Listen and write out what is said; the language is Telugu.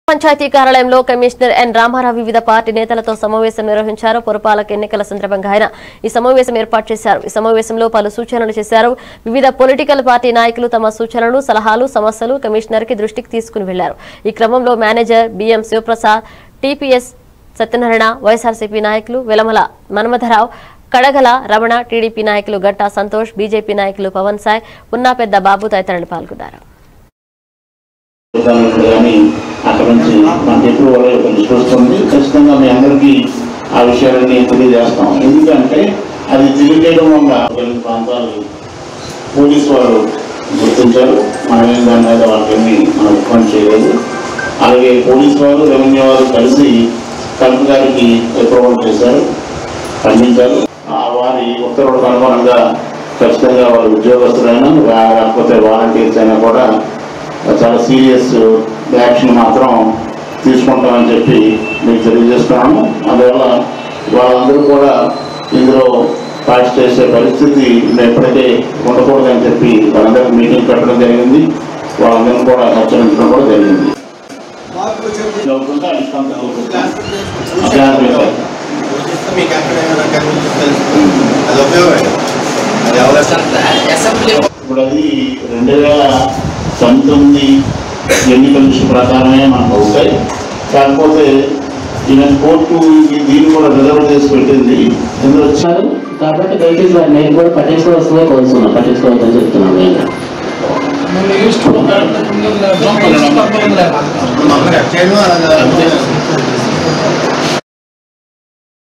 పంచాయతీ కార్యాలయంలో కమిషనర్ ఎన్ రామారావు వివిధ పార్టీ నేతలతో సమావేశం నిర్వహించారు పురపాలక ఎన్నికల సందర్భంగా ఆయన ఈ సమావేశం ఏర్పాటు చేశారు ఈ సమావేశంలో పలు సూచనలు చేశారు వివిధ పొలిటికల్ పార్టీ నాయకులు తమ సూచనలు సలహాలు సమస్యలు కమిషనర్ కి దృష్టికి తీసుకుని వెళ్లారు ఈ క్రమంలో manager BM Sivaprasad TPS Satyanarayana YSRCP నాయకులు వెలమల మన్మథరావు కడగల రమణ టీడీపీ నాయకులు గట్టా సంతోష్ బీజేపీ నాయకులు పవన్ సాయ్ ఉన్నా పెద్ద బాబు తదితరులు పాల్గొన్నారు విధానం కానీ అక్కడ నుంచి మనకి ఎప్పుడు వాళ్ళ యొక్క లిస్ట్ వస్తుంది ఖచ్చితంగా మీ అందరికీ ఆ విషయాలన్నీ తెలియజేస్తాం ఎందుకంటే అది తెలియజేయడం వల్ల కొన్ని ప్రాంతాలు పోలీస్ వారు గుర్తించారు మనమేం దాని మీద వాళ్ళకేమీ మనం రికమెండ్ చేయలేదు అలాగే పోలీస్ వారు రెవెన్యూ వారు కలిసి కలెక్టర్ గారికి అప్రూవల్ చేశారు ఖండించారు ఆ వారి ఉత్తర్వులకు అనుగుణంగా ఖచ్చితంగా వారు ఉద్యోగస్తులైనా వా- లేకపోతే వాలంటీర్స్ అయినా కూడా చాలా సీరియస్ యాక్షన్ మాత్రం తీసుకుంటామని చెప్పి మీకు తెలియజేస్తున్నాము అందువల్ల వాళ్ళందరూ కూడా ఇందులో పార్టిసిపేట్ చేసే పరిస్థితి ఎప్పుడైతే ఉండకూడదని చెప్పి వాళ్ళందరికీ మీటింగ్ పెట్టడం జరిగింది వాళ్ళందరినీ కూడా హెచ్చరించడం కూడా జరిగింది చదువుకుంటే అది కొంత అవుతుంది. మీకు ఎక్కడైనా కనిపిస్తుంది అది ఉపయోగమే అది ఎవరైనా ఇప్పుడు అది రెండు వేల పంతొమ్మిది ఎన్నికల లిస్టు ప్రకారమే మనకు అవుతాయి కాకపోతే ఈవెన్ కోర్టు ఈ- దీన్ని కూడా రిజర్వ్ చేసి పెట్టింది ఇందులో వచ్చి వచ్చారు కాబట్టి దయచేసి వారి నేను కూడా పట్టించుకోవాల్సిందే కోరుతున్నాను పట్టించుకోవద్దని చెప్తున్నాను నేను మమ్మల్ని ఎక్కడైనా అలాగా